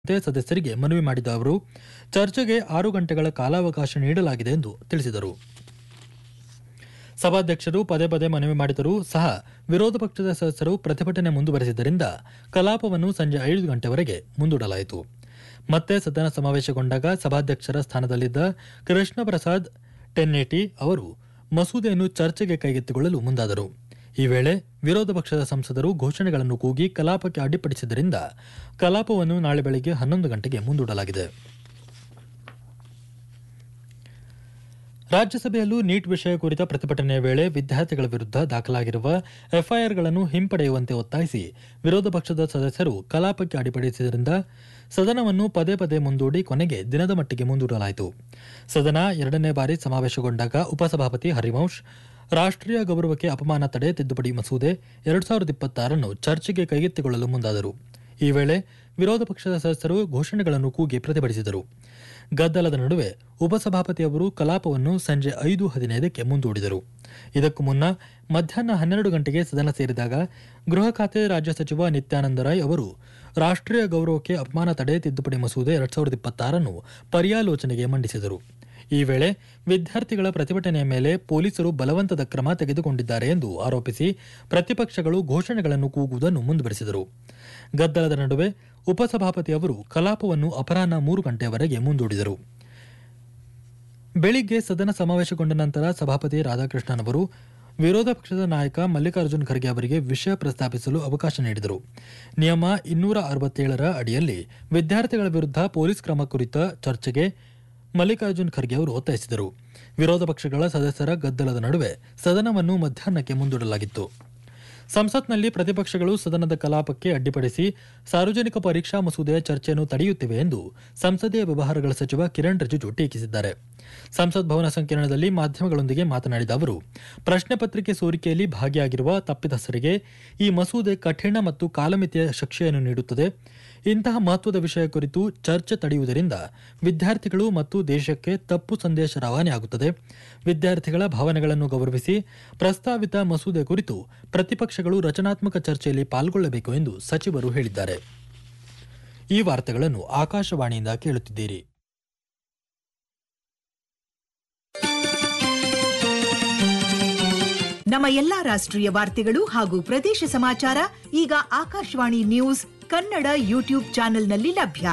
ಸದಸ್ಯರಿಗೆ ಮನವಿ ಮಾಡಿದ ಅವರು ಚರ್ಚೆಗೆ ಆರು ಗಂಟೆಗಳ ಕಾಲಾವಕಾಶ ನೀಡಲಾಗಿದೆ ಎಂದು ತಿಳಿಸಿದರು ಸಭಾಧ್ಯಕ್ಷರು ಪದೇ ಪದೇ ಮನವಿ ಮಾಡಿದರೂ ಸಹ ವಿರೋಧ ಪಕ್ಷದ ಸದಸ್ಯರು ಪ್ರತಿಭಟನೆ ಮುಂದುವರೆಸಿದ್ದರಿಂದ ಕಲಾಪವನ್ನು ಸಂಜೆ ಐದು ಗಂಟೆವರೆಗೆ ಮುಂದೂಡಲಾಯಿತು ಮತ್ತೆ ಸದನ ಸಮಾವೇಶಗೊಂಡಾಗ ಸಭಾಧ್ಯಕ್ಷರ ಸ್ಥಾನದಲ್ಲಿದ್ದ ಕೃಷ್ಣ ಪ್ರಸಾದ್ ಟೆನ್ನೇಟಿ ಅವರು ಮಸೂದೆಯನ್ನು ಚರ್ಚೆಗೆ ಕೈಗೆತ್ತಿಕೊಳ್ಳಲು ಮುಂದಾದರು ಈ ವೇಳೆ ವಿರೋಧ ಪಕ್ಷದ ಸಂಸದರು ಘೋಷಣೆಗಳನ್ನು ಕೂಗಿ ಕಲಾಪಕ್ಕೆ ಅಡ್ಡಿಪಡಿಸಿದ್ದರಿಂದ ಕಲಾಪವನ್ನು ನಾಳೆ ಬೆಳಗ್ಗೆ ಹನ್ನೊಂದು ಗಂಟೆಗೆ ಮುಂದೂಡಲಾಗಿದೆ ರಾಜ್ಯಸಭೆಯಲ್ಲೂ ನೀಟ್ ವಿಷಯ ಕುರಿತ ಪ್ರತಿಭಟನೆಯ ವೇಳೆ ವಿದ್ಯಾರ್ಥಿಗಳ ವಿರುದ್ಧ ದಾಖಲಾಗಿರುವ ಎಫ್ಐಆರ್ಗಳನ್ನು ಹಿಂಪಡೆಯುವಂತೆ ಒತ್ತಾಯಿಸಿ ವಿರೋಧ ಪಕ್ಷದ ಸದಸ್ಯರು ಕಲಾಪಕ್ಕೆ ಅಡ್ಡಿಪಡಿಸಿದ್ದರಿಂದ ಸದನವನ್ನು ಪದೇ ಪದೇ ಮುಂದೂಡಿ ಕೊನೆಗೆ ದಿನದ ಮಟ್ಟಿಗೆ ಮುಂದೂಡಲಾಯಿತು ಸದನ ಎರಡನೇ ಬಾರಿ ಸಮಾವೇಶಗೊಂಡಾಗ ಉಪಸಭಾಪತಿ ಹರಿವಂಶ್ ರಾಷ್ಟ್ರೀಯ ಗೌರವಕ್ಕೆ ಅಪಮಾನ ತಡೆ ತಿದ್ದುಪಡಿ ಮಸೂದೆ ಎರಡ್ ಸಾವಿರದ ಇಪ್ಪತ್ತಾರನ್ನು ಚರ್ಚೆಗೆ ಕೈಗೆತ್ತಿಕೊಳ್ಳಲು ಮುಂದಾದರು ಈ ವೇಳೆ ವಿರೋಧ ಪಕ್ಷದ ಸದಸ್ಯರು ಘೋಷಣೆಗಳನ್ನು ಕೂಗಿ ಪ್ರತಿಭಟಿಸಿದರು ಗದ್ದಲದ ನಡುವೆ ಉಪಸಭಾಪತಿಯವರು ಕಲಾಪವನ್ನು ಸಂಜೆ ಐದು ಹದಿನೈದಕ್ಕೆ ಮುಂದೂಡಿದರು ಇದಕ್ಕೂ ಮುನ್ನ ಮಧ್ಯಾಹ್ನ ಹನ್ನೆರಡು ಗಂಟೆಗೆ ಸದನ ಸೇರಿದಾಗ ಗೃಹ ಖಾತೆ ರಾಜ್ಯ ಸಚಿವ ನಿತ್ಯಾನಂದ ರಾಯ್ ಅವರು ರಾಷ್ಟ್ರೀಯ ಗೌರವಕ್ಕೆ ಅಪಮಾನ ತಡೆ ತಿದ್ದುಪಡಿ ಮಸೂದೆ ಎರಡ್ ಸಾವಿರದ ಇಪ್ಪತ್ತಾರನ್ನು ಪರ್ಯಾಲೋಚನೆಗೆ ಮಂಡಿಸಿದರು ಈ ವೇಳೆ ವಿದ್ಯಾರ್ಥಿಗಳ ಪ್ರತಿಭಟನೆಯ ಮೇಲೆ ಪೊಲೀಸರು ಬಲವಂತದ ಕ್ರಮ ತೆಗೆದುಕೊಂಡಿದ್ದಾರೆ ಎಂದು ಆರೋಪಿಸಿ ಪ್ರತಿಪಕ್ಷಗಳು ಘೋಷಣೆಗಳನ್ನು ಕೂಗುವುದನ್ನು ಮುಂದುವರೆಸಿದರು ಗದ್ದಲದ ನಡುವೆ ಉಪಸಭಾಪತಿ ಅವರು ಕಲಾಪವನ್ನು ಅಪರಾಹ್ನ ಮೂರು ಗಂಟೆಯವರೆಗೆ ಮುಂದೂಡಿದರು ಬೆಳಿಗ್ಗೆ ಸದನ ಸಮಾವೇಶಗೊಂಡ ನಂತರ ಸಭಾಪತಿ ರಾಧಾಕೃಷ್ಣನ್ ಅವರು ವಿರೋಧ ಪಕ್ಷದ ನಾಯಕ ಮಲ್ಲಿಕಾರ್ಜುನ್ ಖರ್ಗೆ ಅವರಿಗೆ ವಿಷಯ ಪ್ರಸ್ತಾಪಿಸಲು ಅವಕಾಶ ನೀಡಿದರು ನಿಯಮ ಇನ್ನೂರ ಅರವತ್ತೇಳರ ಅಡಿಯಲ್ಲಿ ವಿದ್ಯಾರ್ಥಿಗಳ ವಿರುದ್ಧ ಪೊಲೀಸ್ ಕ್ರಮ ಕುರಿತ ಚರ್ಚೆಗೆ ಮಲ್ಲಿಕಾರ್ಜುನ್ ಖರ್ಗೆ ಅವರು ಒತ್ತಾಯಿಸಿದರು ವಿರೋಧ ಪಕ್ಷಗಳ ಸದಸ್ಯರ ಗದ್ದಲದ ನಡುವೆ ಸದನವನ್ನು ಮಧ್ಯಾಹ್ನಕ್ಕೆ ಮುಂದೂಡಲಾಗಿತ್ತು ಸಂಸತ್ನಲ್ಲಿ ಪ್ರತಿಪಕ್ಷಗಳು ಸದನದ ಕಲಾಪಕ್ಕೆ ಅಡ್ಡಿಪಡಿಸಿ ಸಾರ್ವಜನಿಕ ಪರೀಕ್ಷಾ ಮಸೂದೆಯ ಚರ್ಚೆಯನ್ನು ತಡೆಯುತ್ತಿವೆ ಎಂದು ಸಂಸದೀಯ ವ್ಯವಹಾರಗಳ ಸಚಿವ ಕಿರಣ್ ರಿಜಿಜು ಟೀಕಿಸಿದ್ದಾರೆ ಸಂಸತ್ ಭವನ ಸಂಕೀರ್ಣದಲ್ಲಿ ಮಾಧ್ಯಮಗಳೊಂದಿಗೆ ಮಾತನಾಡಿದ ಅವರು ಪ್ರಶ್ನೆ ಪತ್ರಿಕೆ ಸೋರಿಕೆಯಲ್ಲಿ ಭಾಗಿಯಾಗಿರುವ ತಪ್ಪಿತಸ್ಥರಿಗೆ ಈ ಮಸೂದೆ ಕಠಿಣ ಮತ್ತು ಕಾಲಮಿತಿಯ ಶಿಕ್ಷೆಯನ್ನು ನೀಡುತ್ತದೆ ಇಂತಹ ಮಹತ್ವದ ವಿಷಯ ಕುರಿತು ಚರ್ಚೆ ತಡೆಯುವುದರಿಂದ ವಿದ್ಯಾರ್ಥಿಗಳು ಮತ್ತು ದೇಶಕ್ಕೆ ತಪ್ಪು ಸಂದೇಶ ರವಾನೆಯಾಗುತ್ತದೆ ವಿದ್ಯಾರ್ಥಿಗಳ ಭಾವನೆಗಳನ್ನು ಗೌರವಿಸಿ ಪ್ರಸ್ತಾವಿತ ಮಸೂದೆ ಕುರಿತು ಪ್ರತಿಪಕ್ಷಗಳು ರಚನಾತ್ಮಕ ಚರ್ಚೆಯಲ್ಲಿ ಪಾಲ್ಗೊಳ್ಳಬೇಕು ಎಂದು ಸಚಿವರು ಹೇಳಿದ್ದಾರೆ ಈ ವಾರ್ತೆಗಳನ್ನು ಆಕಾಶವಾಣಿಯಿಂದ ಕೇಳುತ್ತಿದ್ದೀರಿ ನಮ್ಮ ಎಲ್ಲಾ ರಾಷ್ಟ್ರೀಯ ವಾರ್ತೆಗಳು ಹಾಗೂ ಪ್ರದೇಶ ಸಮಾಚಾರ ಈಗ ಆಕಾಶವಾಣಿ ನ್ಯೂಸ್ ಕನ್ನಡ ಯೂಟ್ಯೂಬ್ ಚಾನೆಲ್ನಲ್ಲಿ ಲಭ್ಯ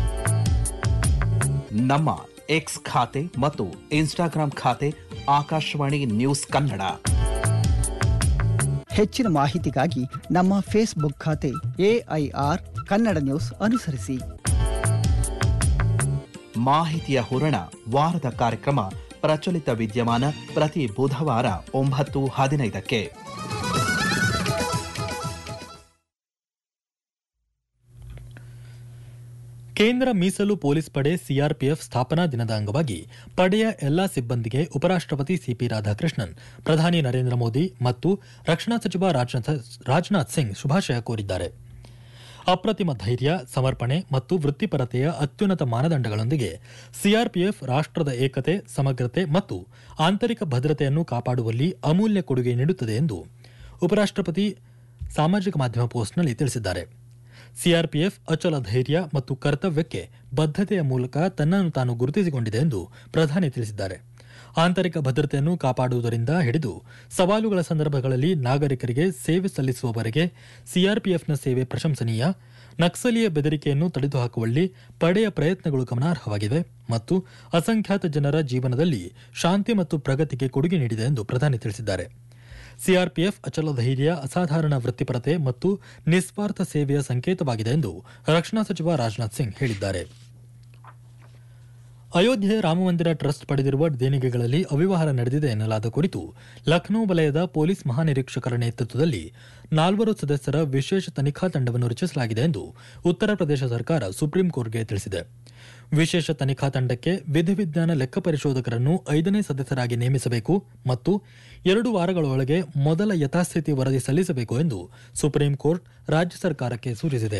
ನಮ್ಮ ಎಕ್ಸ್ ಖಾತೆ ಮತ್ತು ಇನ್ಸ್ಟಾಗ್ರಾಂ ಖಾತೆ ಆಕಾಶವಾಣಿ ನ್ಯೂಸ್ ಕನ್ನಡ ಹೆಚ್ಚಿನ ಮಾಹಿತಿಗಾಗಿ ನಮ್ಮ ಫೇಸ್ಬುಕ್ ಖಾತೆ ಎಐಆರ್ ಕನ್ನಡ ನ್ಯೂಸ್ ಅನುಸರಿಸಿ ಮಾಹಿತಿಯ ಹೂರಣ ವಾರದ ಕಾರ್ಯಕ್ರಮ ಪ್ರಚಲಿತ ವಿದ್ಯಮಾನ ಪ್ರತಿ ಬುಧವಾರ ಒಂಬತ್ತು ಹದಿನೈದಕ್ಕೆ ಕೇಂದ್ರ ಮೀಸಲು ಪೊಲೀಸ್ ಪಡೆ ಸಿಆರ್ಪಿಎಫ್ ಸ್ಥಾಪನಾ ದಿನದ ಅಂಗವಾಗಿ ಪಡೆಯ ಎಲ್ಲಾ ಸಿಬ್ಬಂದಿಗೆ ಉಪರಾಷ್ಟ್ರಪತಿ ಸಿಪಿ ರಾಧಾಕೃಷ್ಣನ್ ಪ್ರಧಾನಿ ನರೇಂದ್ರ ಮೋದಿ ಮತ್ತು ರಕ್ಷಣಾ ಸಚಿವ ರಾಜನಾಥ್ ರಾಜನಾಥ್ ಸಿಂಗ್ ಶುಭಾಶಯ ಕೋರಿದ್ದಾರೆ ಅಪ್ರತಿಮ ಧೈರ್ಯ ಸಮರ್ಪಣೆ ಮತ್ತು ವೃತ್ತಿಪರತೆಯ ಅತ್ಯುನ್ನತ ಮಾನದಂಡಗಳೊಂದಿಗೆ ಸಿಆರ್ಪಿಎಫ್ ರಾಷ್ಟ್ರದ ಏಕತೆ ಸಮಗ್ರತೆ ಮತ್ತು ಆಂತರಿಕ ಭದ್ರತೆಯನ್ನು ಕಾಪಾಡುವಲ್ಲಿ ಅಮೂಲ್ಯ ಕೊಡುಗೆ ನೀಡುತ್ತದೆ ಎಂದು ಉಪರಾಷ್ಟ್ರಪತಿ ಸಾಮಾಜಿಕ ಮಾಧ್ಯಮ ಪೋಸ್ಟ್ನಲ್ಲಿ ತಿಳಿಸಿದ್ದಾರೆ ಸಿಆರ್ಪಿಎಫ್ ಅಚಲ ಧೈರ್ಯ ಮತ್ತು ಕರ್ತವ್ಯಕ್ಕೆ ಬದ್ಧತೆಯ ಮೂಲಕ ತನ್ನನ್ನು ತಾನು ಗುರುತಿಸಿಕೊಂಡಿದೆ ಎಂದು ಪ್ರಧಾನಿ ತಿಳಿಸಿದ್ದಾರೆ ಆಂತರಿಕ ಭದ್ರತೆಯನ್ನು ಕಾಪಾಡುವುದರಿಂದ ಹಿಡಿದು ಸವಾಲುಗಳ ಸಂದರ್ಭಗಳಲ್ಲಿ ನಾಗರಿಕರಿಗೆ ಸೇವೆ ಸಲ್ಲಿಸುವವರೆಗೆ ಸಿಆರ್ಪಿಎಫ್ನ ಸೇವೆ ಪ್ರಶಂಸನೀಯ ನಕ್ಸಲೀಯ ಬೆದರಿಕೆಯನ್ನು ತಡೆದುಹಾಕುವಲ್ಲಿ ಪಡೆಯ ಪ್ರಯತ್ನಗಳು ಗಮನಾರ್ಹವಾಗಿವೆ ಮತ್ತು ಅಸಂಖ್ಯಾತ ಜನರ ಜೀವನದಲ್ಲಿ ಶಾಂತಿ ಮತ್ತು ಪ್ರಗತಿಗೆ ಕೊಡುಗೆ ನೀಡಿದೆ ಎಂದು ಪ್ರಧಾನಿ ತಿಳಿಸಿದ್ದಾರೆ ಸಿಆರ್ಪಿಎಫ್ ಅಚಲ ಧೈರ್ಯ ಅಸಾಧಾರಣ ವೃತ್ತಿಪರತೆ ಮತ್ತು ನಿಸ್ವಾರ್ಥ ಸೇವೆಯ ಸಂಕೇತವಾಗಿದೆ ಎಂದು ರಕ್ಷಣಾ ಸಚಿವ ರಾಜನಾಥ್ ಸಿಂಗ್ ಹೇಳಿದ್ದಾರೆ ಅಯೋಧ್ಯೆ ರಾಮಮಂದಿರ ಟ್ರಸ್ಟ್ ಪಡೆದಿರುವ ದೇಣಿಗೆಗಳಲ್ಲಿ ಅವ್ಯವಹಾರ ನಡೆದಿದೆ ಎನ್ನಲಾದ ಕುರಿತು ಲಖನೌ ವಲಯದ ಪೊಲೀಸ್ ಮಹಾನಿರೀಕ್ಷಕರ ನೇತೃತ್ವದಲ್ಲಿ ನಾಲ್ವರು ಸದಸ್ಯರ ವಿಶೇಷ ತನಿಖಾ ತಂಡವನ್ನು ರಚಿಸಲಾಗಿದೆ ಎಂದು ಉತ್ತರ ಪ್ರದೇಶ ಸರ್ಕಾರ ಸುಪ್ರೀಂ ಕೋರ್ಟ್ಗೆ ತಿಳಿಸಿದೆ ವಿಶೇಷ ತನಿಖಾ ತಂಡಕ್ಕೆ ವಿಧಿವಿಜ್ಞಾನ ಲೆಕ್ಕ ಪರಿಶೋಧಕರನ್ನು ಐದನೇ ಸದಸ್ಯರಾಗಿ ನೇಮಿಸಬೇಕು ಮತ್ತು ಎರಡು ವಾರಗಳ ಒಳಗೆ ಮೊದಲ ಯಥಾಸ್ಥಿತಿ ವರದಿ ಸಲ್ಲಿಸಬೇಕು ಎಂದು ಸುಪ್ರೀಂ ಕೋರ್ಟ್ ರಾಜ್ಯ ಸರ್ಕಾರಕ್ಕೆ ಸೂಚಿಸಿದೆ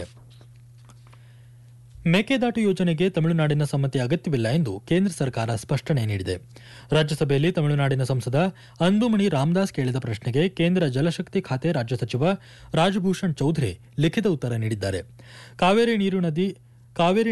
ಮೇಕೆದಾಟು ಯೋಜನೆಗೆ ತಮಿಳುನಾಡಿನ ಸಮ್ಮತಿ ಅಗತ್ಯವಿಲ್ಲ ಎಂದು ಕೇಂದ್ರ ಸರ್ಕಾರ ಸ್ಪಷ್ಟನೆ ನೀಡಿದೆ ರಾಜ್ಯಸಭೆಯಲ್ಲಿ ತಮಿಳುನಾಡಿನ ಸಂಸದ ಅಂದುಮಣಿ ರಾಮದಾಸ್ ಕೇಳಿದ ಪ್ರಶ್ನೆಗೆ ಕೇಂದ್ರ ಜಲಶಕ್ತಿ ಖಾತೆ ರಾಜ್ಯ ಸಚಿವ ರಾಜಭೂಷಣ್ ಚೌಧರಿ ಲಿಖಿತ ಉತ್ತರ ನೀಡಿದ್ದಾರೆ ಕಾವೇರಿ ನೀರು ನದಿ ಕಾವೇರಿ